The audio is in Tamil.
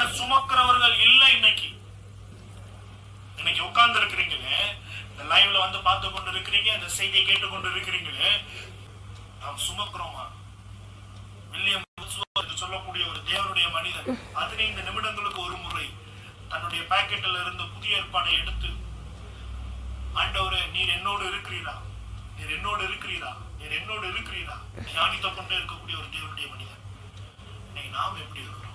சுமக்கிறவர்கள் இல்லை இன்னைக்கு இன்னைக்கு உட்கார்ந்து இருக்கிறீங்களே இந்த லைவ்ல வந்து பார்த்து கொண்டு இருக்கிறீங்க இந்த செய்தியை கேட்டு கொண்டு இருக்கிறீங்களே நாம் சுமக்கிறோமா வில்லியம் உட்ஸ்வர்த் என்று சொல்லக்கூடிய ஒரு தேவனுடைய மனிதன் பதினைந்து நிமிடங்களுக்கு ஒரு முறை தன்னுடைய பாக்கெட்டில் இருந்து புதிய ஏற்பாடை எடுத்து ஆண்டவரே நீர் என்னோடு இருக்கிறீரா நீர் என்னோடு இருக்கிறீரா நீர் என்னோடு இருக்கிறீரா தியானித்துக் கொண்டே இருக்கக்கூடிய ஒரு தேவனுடைய மனிதன் இன்னைக்கு நாம் எப்படி இருக்கிறோம்